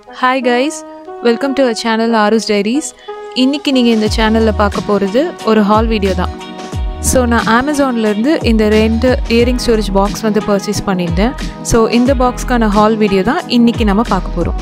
hi guys welcome to our channel Aaru's diaries இன்றைக்கி நீங்கள் இந்த சேனலில் பார்க்க போகிறது ஒரு ஹால் வீடியோ தான் ஸோ நான் அமேசான்லேருந்து இந்த ரெண்டு இயரிங் ஸ்டோரேஜ் பாக்ஸ் வந்து பர்ச்சேஸ் பண்ணியிருந்தேன் ஸோ இந்த பாக்ஸ்க்கான ஹால் வீடியோ தான் இன்றைக்கி நம்ம பார்க்க போகிறோம்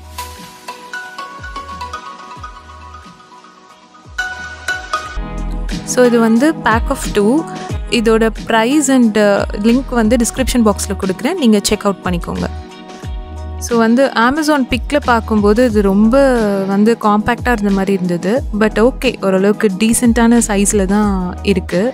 ஸோ இது வந்து பேக் ஆஃப் டூ இதோட ப்ரைஸ் அண்ட் லிங்க் வந்து டிஸ்கிரிப்ஷன் பாக்ஸில் கொடுக்குறேன் நீங்கள் செக் அவுட் பண்ணிக்கோங்க ஸோ வந்து அமேசான் பிக்கில் பார்க்கும்போது இது ரொம்ப வந்து காம்பேக்டாக இருந்த மாதிரி இருந்தது பட் ஓகே ஓரளவுக்கு டீசெண்டான சைஸில் தான் இருக்குது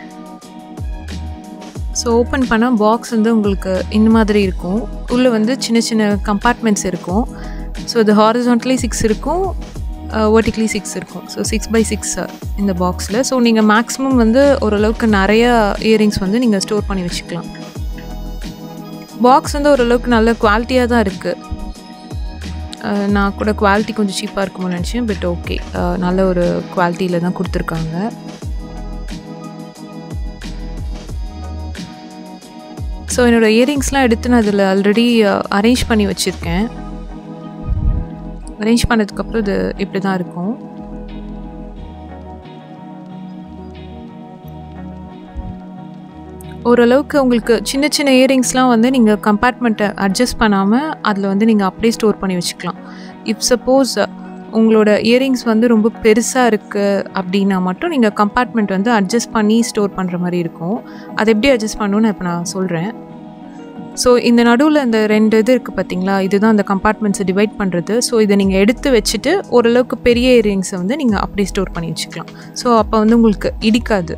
ஸோ ஓப்பன் பண்ணால் பாக்ஸ் வந்து உங்களுக்கு இந்த மாதிரி இருக்கும் உள்ளே வந்து சின்ன சின்ன கம்பார்ட்மெண்ட்ஸ் இருக்கும் ஸோ இது ஹாரிசான்ட்லி சிக்ஸ் இருக்கும் வேர்ட்டிக்லி சிக்ஸ் இருக்கும் ஸோ சிக்ஸ் பை சிக்ஸ் இந்த பாக்ஸில் ஸோ நீங்கள் மேக்ஸிமம் வந்து ஓரளவுக்கு நிறைய இயரிங்ஸ் வந்து நீங்கள் ஸ்டோர் பண்ணி வச்சுக்கலாம் பாக்ஸ் வந்து ஓரளவுக்கு நல்ல குவாலிட்டியாக தான் இருக்குது நான் கூட குவாலிட்டி கொஞ்சம் சீப்பாக இருக்குமோ நினச்சேன் பட் ஓகே நல்ல ஒரு குவாலிட்டியில் தான் கொடுத்துருக்காங்க ஸோ என்னோடய இயரிங்ஸ்லாம் எடுத்து நான் இதில் ஆல்ரெடி அரேஞ்ச் பண்ணி வச்சுருக்கேன் அரேஞ்ச் பண்ணதுக்கப்புறம் இது இப்படி தான் இருக்கும் ஓரளவுக்கு உங்களுக்கு சின்ன சின்ன இயரிங்ஸ்லாம் வந்து நீங்கள் கம்பார்ட்மெண்ட்டை அட்ஜஸ்ட் பண்ணாமல் அதில் வந்து நீங்கள் அப்படியே ஸ்டோர் பண்ணி வச்சுக்கலாம் இப் சப்போஸ் உங்களோட இயரிங்ஸ் வந்து ரொம்ப பெருசாக இருக்குது அப்படின்னா மட்டும் நீங்கள் கம்பார்ட்மெண்ட் வந்து அட்ஜஸ்ட் பண்ணி ஸ்டோர் பண்ணுற மாதிரி இருக்கும் அதை எப்படி அட்ஜஸ்ட் பண்ணணும்னு இப்போ நான் சொல்கிறேன் ஸோ இந்த நடுவில் இந்த ரெண்டு இது இருக்குது பார்த்தீங்களா இதுதான் அந்த கம்பார்ட்மெண்ட்ஸை டிவைட் பண்ணுறது ஸோ இதை நீங்கள் எடுத்து வச்சுட்டு ஓரளவுக்கு பெரிய இயரிங்ஸை வந்து நீங்கள் அப்படியே ஸ்டோர் பண்ணி வச்சுக்கலாம் ஸோ அப்போ வந்து உங்களுக்கு இடிக்காது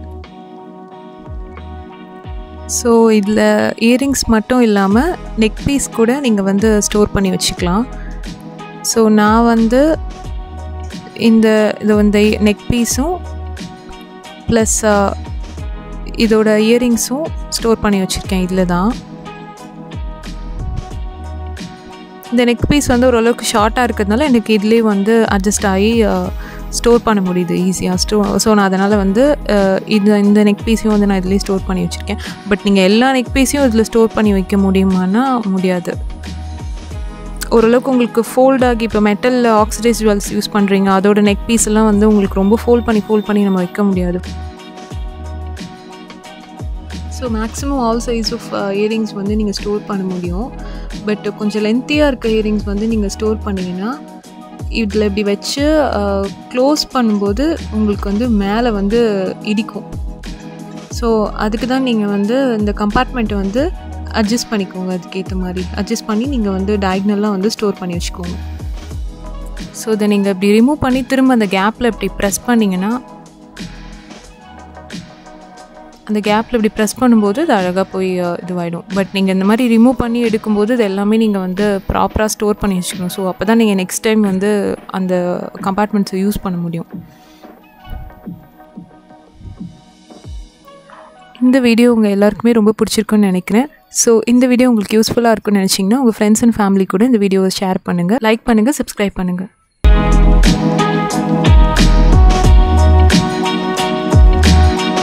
ஸோ இதில் இயரிங்ஸ் மட்டும் இல்லாமல் நெக் பீஸ் கூட நீங்கள் வந்து ஸ்டோர் பண்ணி வச்சுக்கலாம் ஸோ நான் வந்து இந்த இது வந்து நெக் பீஸும் ப்ளஸ் இதோட இயரிங்ஸும் ஸ்டோர் பண்ணி வச்சுருக்கேன் இதில் தான் இந்த நெக் பீஸ் வந்து ஓரளவுக்கு ஷார்ட்டாக இருக்கிறதுனால எனக்கு இதுலேயே வந்து அட்ஜஸ்ட் ஆகி ஸ்டோர் பண்ண முடியுது ஈஸியாக ஸ்டோ ஸோ நான் அதனால் வந்து இது இந்த நெக் பீஸையும் வந்து நான் இதுலேயே ஸ்டோர் பண்ணி வச்சுருக்கேன் பட் நீங்கள் எல்லா நெக் பீஸையும் இதில் ஸ்டோர் பண்ணி வைக்க முடியுமானா முடியாது ஓரளவுக்கு உங்களுக்கு ஃபோல்ட் ஆகி இப்போ மெட்டல் ஆக்சிடைஸ் ஜுவல்ஸ் யூஸ் பண்ணுறீங்க அதோட நெக் பீஸ் எல்லாம் வந்து உங்களுக்கு ரொம்ப ஃபோல்ட் பண்ணி ஃபோல்ட் பண்ணி நம்ம வைக்க முடியாது so maximum all size of earrings வந்து நீங்கள் ஸ்டோர் பண்ண முடியும் பட் கொஞ்சம் லென்த்தியாக இருக்க இயரிங்ஸ் வந்து நீங்கள் ஸ்டோர் பண்ணிங்கன்னா இதில் இப்படி வச்சு க்ளோஸ் பண்ணும்போது உங்களுக்கு வந்து மேலே வந்து இடிக்கும் ஸோ அதுக்கு தான் நீங்கள் வந்து இந்த கம்பார்ட்மெண்ட்டை வந்து அட்ஜஸ்ட் பண்ணிக்கோங்க அதுக்கேற்ற மாதிரி அட்ஜஸ்ட் பண்ணி நீங்கள் வந்து டயக்னலாக வந்து ஸ்டோர் பண்ணி வச்சுக்கோங்க ஸோ இதை நீங்கள் இப்படி ரிமூவ் பண்ணி திரும்ப அந்த கேப்பில் இப்படி ப்ரெஸ் பண்ணிங்கன்னா அந்த கேப்பில் இப்படி ப்ரெஸ் பண்ணும்போது அது அழகாக போய் இதுவாகிடும் பட் நீங்கள் இந்த மாதிரி ரிமூவ் பண்ணி எடுக்கும்போது இது எல்லாமே நீங்கள் வந்து ப்ராப்பராக ஸ்டோர் பண்ணி வச்சுக்கணும் ஸோ அப்போ தான் நீங்கள் நெக்ஸ்ட் டைம் வந்து அந்த கம்பார்ட்மெண்ட்ஸை யூஸ் பண்ண முடியும் இந்த வீடியோ உங்கள் எல்லாருக்குமே ரொம்ப பிடிச்சிருக்குன்னு நினைக்கிறேன் ஸோ இந்த வீடியோ உங்களுக்கு யூஸ்ஃபுல்லாக இருக்குன்னு நினச்சிங்கன்னா உங்கள் ஃப்ரெண்ட்ஸ் அண்ட் ஃபேமிலி கூட இந்த வீடியோவை ஷேர் பண்ணுங்கள் லைக் பண்ணுங்கள் சப்ஸ்கிரைப் பண்ணுங்கள்